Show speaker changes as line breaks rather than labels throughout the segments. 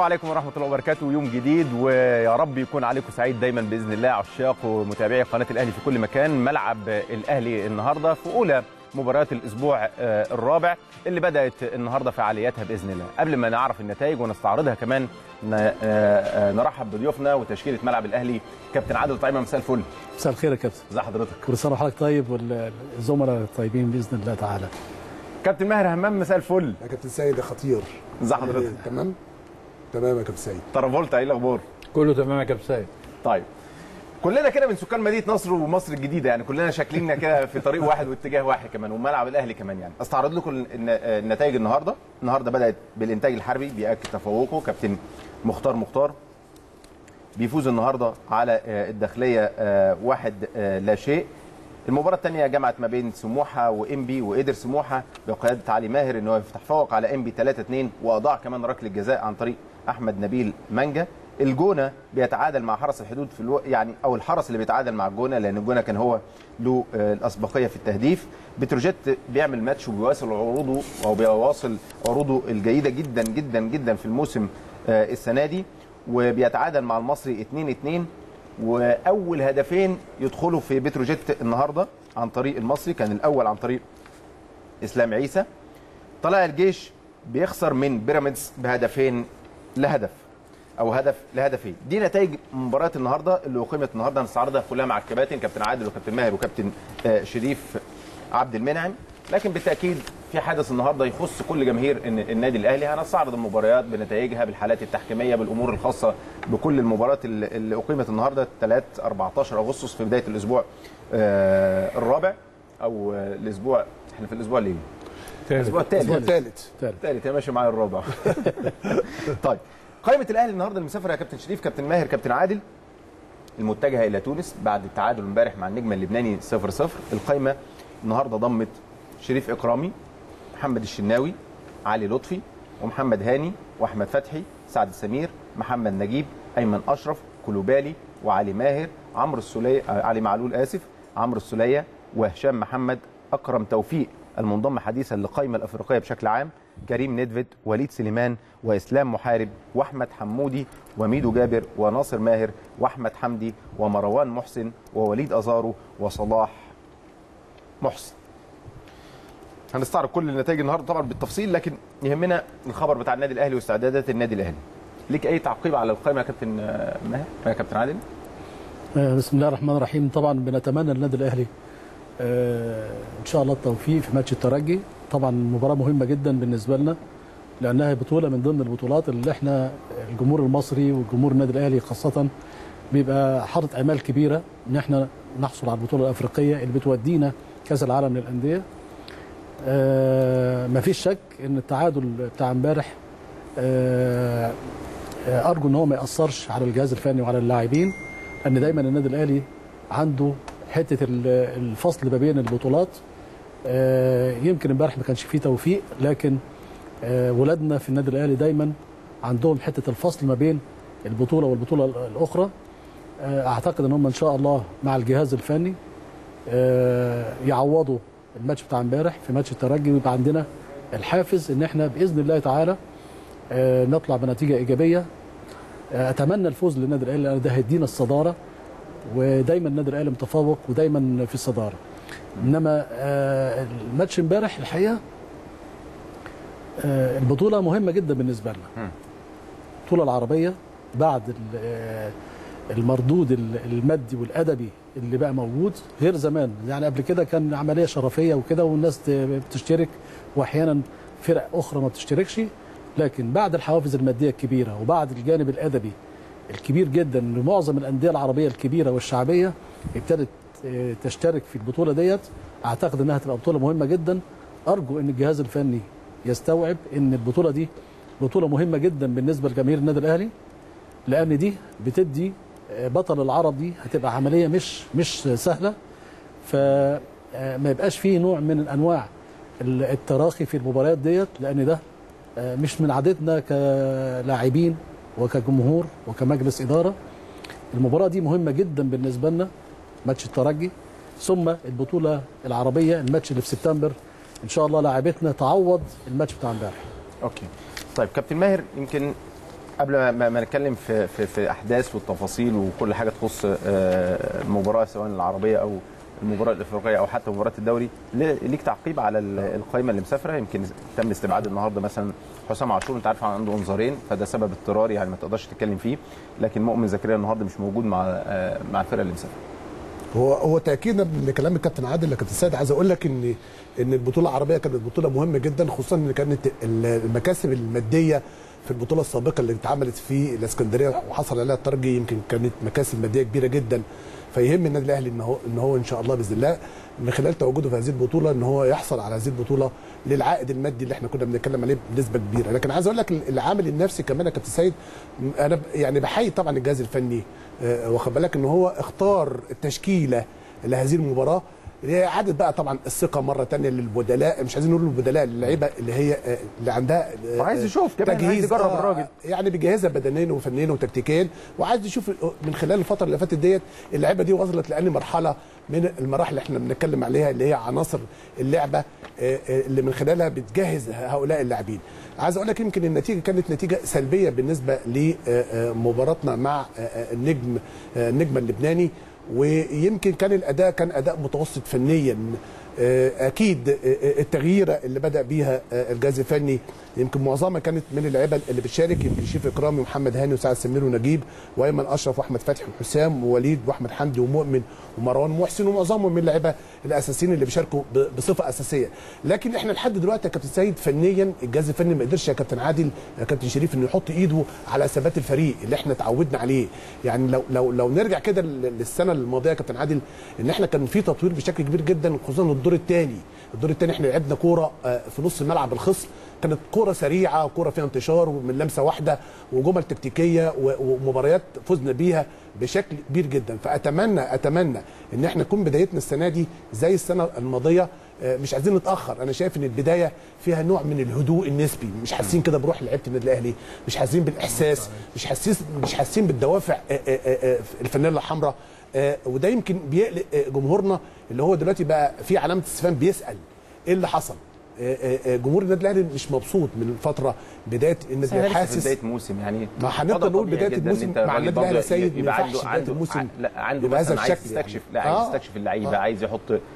عليكم ورحمة الله وبركاته يوم جديد ويا رب يكون عليكم سعيد دايما بإذن الله عشاق ومتابعي قناة الأهلي في كل مكان ملعب الأهلي النهاردة في أولى مباريات الأسبوع آه، الرابع اللي بدأت النهاردة فعالياتها بإذن الله قبل ما نعرف النتائج ونستعرضها كمان ن- آه، آه، نرحب بضيوفنا وتشكيلة ملعب الأهلي كابتن عادل طيبة مساء الفل
مساء الخير يا كابتن
ازي حضرتك
كل سنه وحضرتك طيب والزملاء الطيبين باذن الله تعالى
كابتن ماهر همام مساء الفل
يا كابتن سيد يا خطير
ازي حضرتك
إيه، تمام تمام يا كابتن سيد
ترافولتا ايه الاخبار
كله تمام يا كابتن سيد
طيب كلنا كده من سكان مدينه نصر ومصر الجديده يعني كلنا شاكليننا كده في طريق واحد واتجاه واحد كمان وملعب الاهلي كمان يعني استعرض لكم الن- النتائج النهارده النهارده بدات بالانتاج الحربي بياكد تفوقه كابتن مختار مختار بيفوز النهارده على آه، الداخليه آه، واحد آه، لا شيء المباراه الثانيه جمعت ما بين سموحه وانبي وقدر سموحه بقياده علي ماهر ان هو يفتح فوق على انبي 3 2 واضاع كمان ركله جزاء عن طريق احمد نبيل مانجا الجونه بيتعادل مع حرس الحدود في الو... يعني او الحرس اللي بيتعادل مع الجونه لان الجونه كان هو له آه، الاسبقيه في التهديف بتروجيت بيعمل ماتش وبيواصل عروضه او بيواصل عروضه الجيده جدا جدا جدا في الموسم آه، السنه دي وبيتعادل مع المصري 2 2 واول هدفين يدخلوا في بتروجيت النهارده عن طريق المصري كان الاول عن طريق اسلام عيسى طلع الجيش بيخسر من بيراميدز بهدفين لهدف او هدف لهدفين دي نتائج مباريات النهارده اللي اقيمت النهارده هنستعرضها كلها مع الكباتن كابتن عادل وكابتن ماهر وكابتن آه، شريف عبد المنعم لكن بالتاكيد في حدث النهارده يخص كل جماهير إن- النادي الاهلي هنستعرض المباريات بنتائجها بالحالات التحكيميه بالامور الخاصه بكل المباريات اللي اللي اقيمت النهارده 3 14 اغسطس في بدايه الاسبوع آه، الرابع او آه، الاسبوع احنا في الاسبوع الايه؟ الاسبوع الثالث
الاسبوع الثالث
ثالث
الثالث يا ماشي معايا الرابع طيب قائمه الاهلي النهارده المسافر يا كابتن شريف كابتن ماهر كابتن عادل المتجهه الى تونس بعد التعادل امبارح مع النجم اللبناني 0 0 القائمه النهارده ضمت شريف اكرامي محمد الشناوي علي لطفي ومحمد هاني واحمد فتحي سعد السمير محمد نجيب ايمن اشرف كلوبالي وعلي ماهر عمرو السوليه آه، علي معلول اسف عمرو السوليه وهشام محمد اكرم توفيق المنضم حديثا للقائمه الافريقيه بشكل عام كريم ندفد وليد سليمان واسلام محارب واحمد حمودي وميدو جابر وناصر ماهر واحمد حمدي ومروان محسن ووليد ازارو وصلاح محسن هنستعرض كل النتائج النهارده طبعا بالتفصيل لكن يهمنا الخبر بتاع النادي الاهلي واستعدادات النادي الاهلي ليك اي تعقيب على القائمه يا كابتن آه، ماهر يا كابتن عادل
آه، بسم الله الرحمن الرحيم طبعا بنتمنى للنادي الاهلي آه، ان شاء الله التوفيق في ماتش الترجي طبعا مباراه مهمه جدا بالنسبه لنا لانها بطوله من ضمن البطولات اللي احنا الجمهور المصري والجمهور النادي الاهلي خاصه بيبقى حاطط امال كبيره ان احنا نحصل على البطوله الافريقيه اللي بتودينا كاس العالم للانديه آه مفيش شك ان التعادل بتاع امبارح آه آه، ارجو ان هو ما ياثرش على الجهاز الفني وعلى اللاعبين لان دايما النادي الاهلي عنده حته ال- الفصل ما بين البطولات آه، يمكن امبارح ما كانش فيه توفيق لكن آه، ولادنا في النادي الاهلي دايما عندهم حته الفصل ما بين البطوله والبطوله الاخرى آه، اعتقد ان هم ان شاء الله مع الجهاز الفني آه، يعوضوا الماتش بتاع امبارح في ماتش الترجي ويبقى عندنا الحافز ان احنا باذن الله تعالى آه، نطلع بنتيجه ايجابيه آه، اتمنى الفوز للنادي الاهلي لان ده هيدينا الصداره ودايما النادي الاهلي متفوق ودايما في الصداره انما آه، الماتش امبارح الحقيقه آه، البطوله مهمه جدا بالنسبه لنا البطوله العربيه بعد ال- آه، المردود ال- المادي والادبي اللي بقى موجود غير زمان يعني قبل كده كان عمليه شرفيه وكده والناس ت- بتشترك واحيانا فرق اخرى ما بتشتركش لكن بعد الحوافز الماديه الكبيره وبعد الجانب الادبي الكبير جدا ان معظم الانديه العربيه الكبيره والشعبيه ابتدت آه، تشترك في البطوله ديت اعتقد انها تبقى بطوله مهمه جدا ارجو ان الجهاز الفني يستوعب ان البطوله دي بطوله مهمه جدا بالنسبه لجماهير النادي الاهلي لان دي بتدي آه، بطل العرب دي هتبقى عمليه مش مش سهله فما يبقاش فيه نوع من انواع ال- التراخي في المباريات ديت لان ده آه، مش من عادتنا كلاعبين وكجمهور وكمجلس اداره المباراه دي مهمه جدا بالنسبه لنا ماتش الترجي ثم البطوله العربيه الماتش اللي في سبتمبر ان شاء الله لاعبتنا تعوض الماتش بتاع امبارح
اوكي طيب كابتن ماهر يمكن قبل ما, ما ما نتكلم في, في, في احداث والتفاصيل وكل حاجه تخص آه، المباراه سواء العربيه او المباراه الافريقيه او حتى مباراه الدوري ليه- ليك تعقيب على ال- القائمه اللي مسافره يمكن تم استبعاد النهارده مثلا حسام عاشور انت عارف عنده انذارين فده سبب اضطراري يعني ما تقدرش تتكلم فيه لكن مؤمن زكريا النهارده مش موجود مع آه، مع الفرقه اللي مسافره
هو هو تاكيدا لكلام الكابتن عادل لكابتن سيد عايز اقول لك ان ان البطوله العربيه كانت بطوله مهمه جدا خصوصا ان كانت المكاسب الماديه في البطوله السابقه اللي اتعملت في الاسكندريه وحصل عليها الترجي يمكن كانت مكاسب ماديه كبيره جدا فيهم النادي الاهلي ان هو ان هو ان شاء الله باذن الله من خلال تواجده في هذه البطوله ان هو يحصل على هذه البطوله للعائد المادي اللي احنا كنا بنتكلم عليه بنسبه كبيره لكن عايز اقول لك العامل النفسي كمان يا كابتن سيد انا ب- يعني بحيي طبعا الجهاز الفني آه، واخد بالك ان هو اختار التشكيله لهذه المباراه اللي هي اعاده بقى طبعا الثقه مره تانية للبدلاء مش عايزين نقول البدلاء اللعيبه اللي هي آه، اللي عندها آه،
وعايز يشوف كمان، عايز يجرب
آه،
الراجل.
يعني بيجهزها بدنيا وفنيا وتكتيكيا وعايز يشوف من خلال الفتره اللي فاتت ديت اللعيبه دي وصلت لاني مرحله من المراحل اللي احنا بنتكلم عليها اللي هي عناصر اللعبه آه، آه، اللي من خلالها بتجهز هؤلاء اللاعبين عايز اقول لك يمكن النتيجه كانت نتيجه سلبيه بالنسبه لمباراتنا مع آه، آه، النجم آه، النجم اللبناني ويمكن كان الاداء كان اداء متوسط فنيا آه، اكيد آه، آه، التغييره اللي بدا بيها آه، الجهاز الفني يمكن معظمها كانت من اللعيبه اللي بتشارك يمكن شريف اكرامي ومحمد هاني وسعد سمير ونجيب وايمن اشرف واحمد فتحي وحسام ووليد واحمد حمدي ومؤمن ومروان محسن ومعظمهم من اللعيبه الاساسيين اللي بيشاركوا ب- بصفه اساسيه لكن احنا لحد دلوقتي يا كابتن سيد فنيا الجهاز الفني ما قدرش يا كابتن عادل يا كابتن شريف انه يحط ايده على ثبات الفريق اللي احنا اتعودنا عليه يعني لو لو لو نرجع كده لل- للسنه الماضيه يا كابتن عادل ان احنا كان في تطوير بشكل كبير جدا خصوصا الدور الثاني الدور الثاني احنا لعبنا كوره آه، في نص ملعب الخصم كانت كوره سريعه كوره فيها انتشار ومن لمسه واحده وجمل تكتيكيه و- ومباريات فزنا بيها بشكل كبير جدا فاتمنى اتمنى ان احنا نكون بدايتنا السنه دي زي السنه الماضيه آه، مش عايزين نتاخر انا شايف ان البدايه فيها نوع من الهدوء النسبي مش حاسين كده بروح لعيبه النادي الاهلي مش حاسين بالاحساس مش حاسين مش حاسين بالدوافع آه، آه، آه، الفانيلا الحمراء آه، وده يمكن بيقلق آه، جمهورنا اللي هو دلوقتي بقى في علامه استفهام بيسال ايه اللي حصل آه، آه، آه، جمهور النادي الاهلي مش مبسوط من الفتره بدايه النادي
بس احنا
الاهلي
لسه في
حاسس
بدايه موسم يعني
ما هنقدر
وضع
نقول
طبيعي
بداية
جداً إن
الموسم
أنت
مع
الراجل
النادي
برضه
الأهلي يا سيد، ما
يبقى
ينفعش
عنده
بداية
عنده
الموسم
لا عنده
بهذا
مثلا عايز
الشكل يعني.
يستكشف لا عايز
آه.
يستكشف اللعيبه
آه.
عايز يحط آه،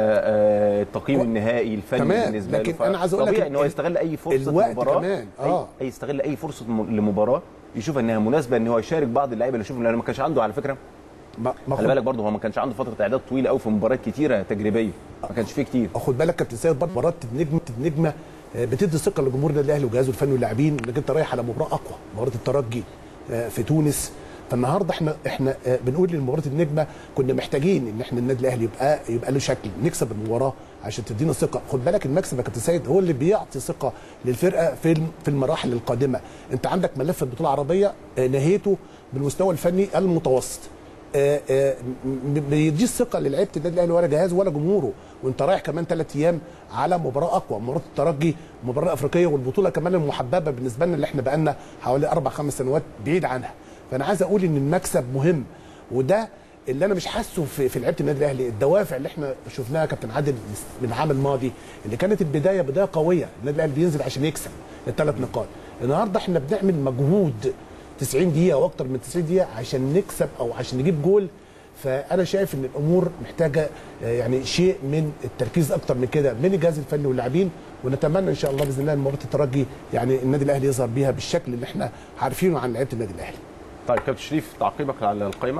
آه، التقييم
هو-
النهائي الفني
تمام،
بالنسبه له
لكن أنا عايز أقول لك
طبيعي ان هو
ال-
يستغل اي فرصه
الوقت
مباراه
كمان،
أي-
آه.
اي يستغل اي فرصه م- لمباراه يشوف انها مناسبه ان هو يشارك بعض اللعيبه اللي يشوفهم لانه ما كانش عنده على فكره
ما ما
خلي بالك برضه هو ما كانش عنده فتره اعداد طويله قوي في مباريات كتيره تجريبيه ما كانش فيه كتير
خد بالك كابتن سيد برضه مباراه النجم النجمه آه، بتدي ثقه لجمهور النادي الاهلي وجهازه الفني واللاعبين انك انت رايح على مباراه اقوى مباراه الترجي آه، في تونس فالنهارده احنا احنا آه، بنقول لمباراه النجمه كنا محتاجين ان احنا النادي الاهلي يبقى يبقى له شكل نكسب المباراه عشان تدينا ثقه خد بالك المكسب يا كابتن سيد هو اللي بيعطي ثقه للفرقه في الم- في المراحل القادمه انت عندك ملف البطوله العربيه آه، نهيته بالمستوى الفني المتوسط آه، آه، م- بيديش ثقه للعيبه النادي الاهلي ولا جهاز ولا جمهوره وانت رايح كمان ثلاث ايام على مباراه اقوى مباراه الترجي مباراه افريقيه والبطوله كمان المحببه بالنسبه لنا اللي احنا بقالنا حوالي اربع خمس سنوات بعيد عنها فانا عايز اقول ان المكسب مهم وده اللي انا مش حاسه في في لعيبه النادي الاهلي الدوافع اللي احنا شفناها يا كابتن عادل من العام الماضي اللي كانت البدايه بدايه قويه النادي الاهلي بينزل عشان يكسب الثلاث نقاط النهارده احنا بنعمل مجهود 90 دقيقه واكتر من 90 دقيقه عشان نكسب او عشان نجيب جول فانا شايف ان الامور محتاجه آه، يعني شيء من التركيز اكتر من كده من الجهاز الفني واللاعبين ونتمنى ان شاء الله باذن الله ان مباراه الترجي يعني النادي الاهلي يظهر بيها بالشكل اللي احنا عارفينه عن لعيبه النادي الاهلي
طيب كابتن شريف تعقيبك على القائمه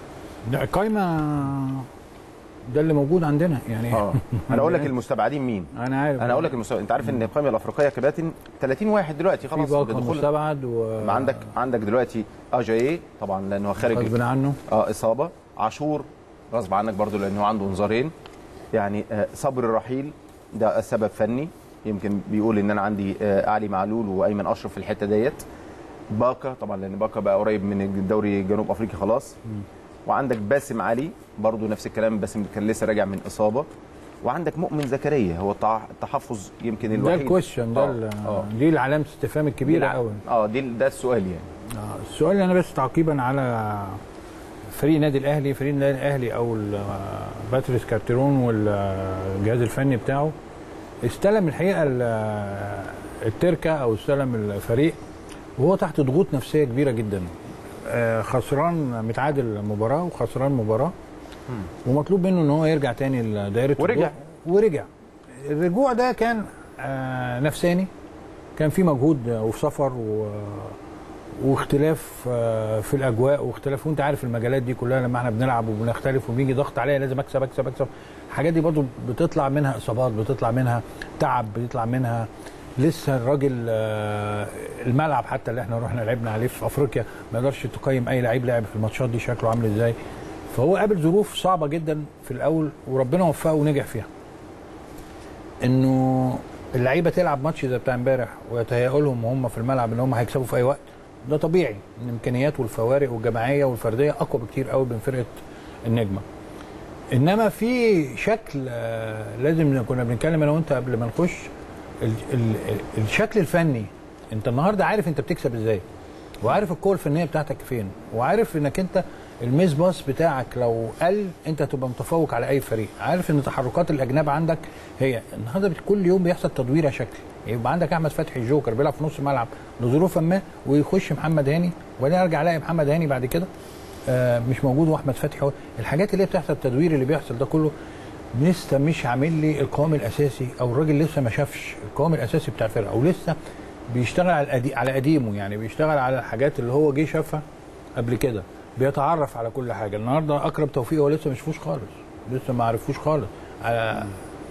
لا القايمه ده اللي موجود عندنا يعني
اه انا اقول لك المستبعدين مين
انا عارف
انا اقول لك المستبعد انت عارف ان القائمه الافريقيه يا كباتن 30 واحد دلوقتي
في
خلاص
باقة
بدخول
مستبعد و
ما عندك عندك دلوقتي اجاي طبعا لانه خارج
غصب عنه
اه اصابه عاشور غصب عنك برضو لانه عنده انذارين يعني آه صبر الرحيل ده سبب فني يمكن بيقول ان انا عندي آه علي معلول وايمن اشرف في الحته ديت باكا طبعا لان باكا بقى قريب من الدوري جنوب افريقيا خلاص وعندك باسم علي برضو نفس الكلام باسم كان لسه راجع من اصابه وعندك مؤمن زكريا هو التع- التحفظ يمكن
ده
الوحيد
الكويشن ده
آه،
ال-
آه.
دي العلامه استفهام الكبيره
دي-
قوي
اه دي ده السؤال يعني
آه، السؤال اللي انا بس تعقيبا على فريق النادي الاهلي فريق النادي الاهلي او ال- باتريس كارتيرون والجهاز الفني بتاعه استلم الحقيقه ال- التركه او استلم الفريق وهو تحت ضغوط نفسيه كبيره جدا آه، خسران متعادل مباراه وخسران مباراه ومطلوب منه ان هو يرجع تاني لدائره
ورجع.
الضغط. ورجع الرجوع ده كان آه، نفساني كان في مجهود آه، وفي سفر و واختلاف آه، في الاجواء واختلاف وانت عارف المجالات دي كلها لما احنا بنلعب وبنختلف وبيجي ضغط عليا لازم اكسب اكسب اكسب الحاجات دي برضو بتطلع منها اصابات بتطلع منها تعب بيطلع منها لسه الراجل آه، الملعب حتى اللي احنا رحنا لعبنا عليه في افريقيا ما يقدرش تقيم اي لعيب لعب في الماتشات دي شكله عامل ازاي فهو قابل ظروف صعبه جدا في الاول وربنا وفقه ونجح فيها انه اللعيبه تلعب ماتش زي بتاع امبارح ويتهيأ لهم وهم في الملعب ان هم هيكسبوا في اي وقت ده طبيعي ان الامكانيات والفوارق والجماعيه والفرديه اقوى بكتير قوي من فرقه النجمه انما في شكل آه، لازم كنا بنتكلم انا وانت قبل ما نخش ال ال ال الشكل الفني انت النهارده عارف انت بتكسب ازاي وعارف القوه الفنيه بتاعتك فين وعارف انك انت الميس باص بتاعك لو قل انت هتبقى متفوق على اي فريق عارف ان تحركات الاجناب عندك هي النهارده كل يوم بيحصل تدويره شكل يبقى عندك احمد فتحي الجوكر بيلعب في نص الملعب لظروف ما ويخش محمد هاني وبعدين ارجع الاقي محمد هاني بعد كده آه، مش موجود واحمد فتحي هو الحاجات اللي هي بتحصل التدوير اللي بيحصل ده كله لسه مش عامل لي القوام الاساسي او الراجل لسه ما شافش القوام الاساسي بتاع الفرقه او لسه بيشتغل على القدي... على قديمه يعني بيشتغل على الحاجات اللي هو جه شافها قبل كده بيتعرف على كل حاجه النهارده اكرم توفيق هو لسه مش فوش خالص لسه ما عرفوش خالص آه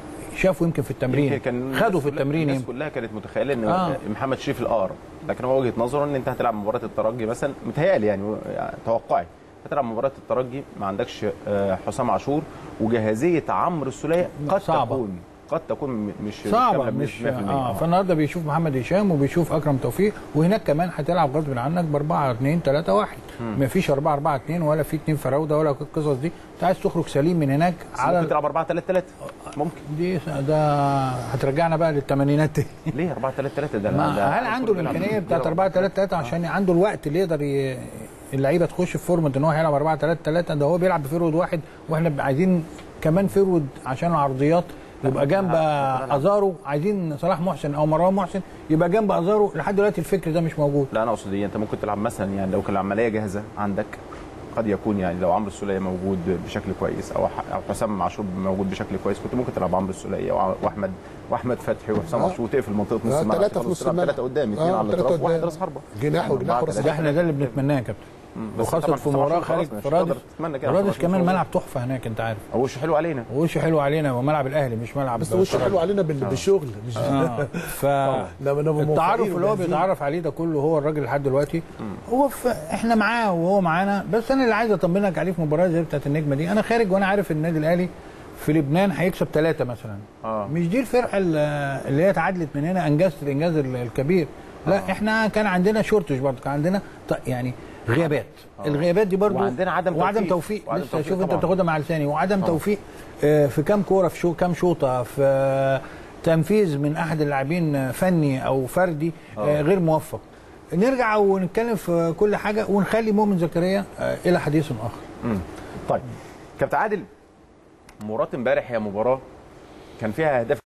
شافوا يمكن في التمرين
يمكن كان
خدوا في
الناس كلها-
التمرين
الناس
يمكن.
كلها كانت متخيله ان
آه.
آه. محمد شريف الاقرب لكن هو وجهه نظره ان انت هتلعب مباراه الترجي مثلا متهيألي يعني يعني توقعي هتلعب مباراه الترجي ما عندكش آه، حسام عاشور وجاهزيه عمرو السوليه قد
صعبة.
تكون قد تكون م- مش
صعبه
كاملة
مش
بنسبة 100%.
اه فالنهارده بيشوف محمد هشام وبيشوف اكرم توفيق وهناك كمان هتلعب غصب عنك ب 4 2 3 1 ما فيش 4 4 2 ولا في 2 فراوده ولا القصص دي انت عايز تخرج سليم من هناك
بس
على
ممكن تلعب 4 3 3 ممكن
دي ده هترجعنا بقى للثمانينات تاني
ليه 4 3 3 ده
ما
ده-
هل عنده
بيلعب-
الامكانيه بتاعت
بيلعب
4 3 3 عشان عنده الوقت اللي يقدر ي... اللعيبه تخش في فورمه ان هو هيلعب 4 3 3 ده هو بيلعب بفيرود واحد واحنا عايزين كمان فيرود عشان العرضيات يبقى جنب ازارو عايزين صلاح محسن او مروان محسن يبقى جنب ازارو لحد دلوقتي الفكر ده مش موجود
لا انا اقصد ايه انت ممكن تلعب مثلا يعني لو كان العمليه جاهزه عندك قد يكون يعني لو عمرو السوليه موجود بشكل كويس او ح- او حسام عاشور موجود بشكل كويس كنت ممكن تلعب عمرو السوليه وع- واحمد واحمد فتحي وحسام
آه.
عاشور وتقفل منطقه نص
آه،
الملعب
ثلاثة في نص الملعب.
ثلاثه قدام اثنين
آه،
على
ثلاثة
الاطراف واحد
قدام.
راس حربه
جناح وجناح
أربعة،
وراس
ثلاثة.
ده احنا ده اللي بنتمناه يا كابتن
بس
وخاصه
طبعاً
في
حسام
مباراه
عاشور
خارج
خلاص مش
فرادس
هتقدر تتمنى كده.
فرادس
خلاص
كمان
مش
ملعب تحفه هناك انت عارف
هو وشه حلو علينا
وش حلو علينا وملعب الاهلي مش ملعب
بس وشه حلو علينا بال- بالشغل مش
اه ف
لما نبقى
التعرف
موفقين
اللي هو
وجاهزين.
بيتعرف عليه ده كله هو الراجل لحد دلوقتي هو في احنا معاه وهو معانا بس انا اللي عايز اطمنك عليه في مباراه زي بتاعت النجمه دي انا خارج وانا عارف ان النادي الاهلي في لبنان هيكسب ثلاثه مثلا
آه.
مش دي الفرقه ال- اللي هي اتعادلت من هنا انجزت الانجاز ال- الكبير لا احنا كان عندنا شورتج برضه كان عندنا ط- يعني غيابات الغيابات دي برضه
وعندنا عدم
وعدم
توفيق.
توفيق
وعدم
لسه
توفيق
شوف انت
طبعاً.
بتاخدها مع لساني وعدم توفيق آه، في كام كوره في شو كام شوطه في آه، تنفيذ من احد اللاعبين آه، فني او فردي آه، غير موفق نرجع ونتكلم في كل حاجه ونخلي مؤمن زكريا آه، الى حديث اخر
مم. طيب كابتن عادل مباراه امبارح هي مباراه كان فيها اهداف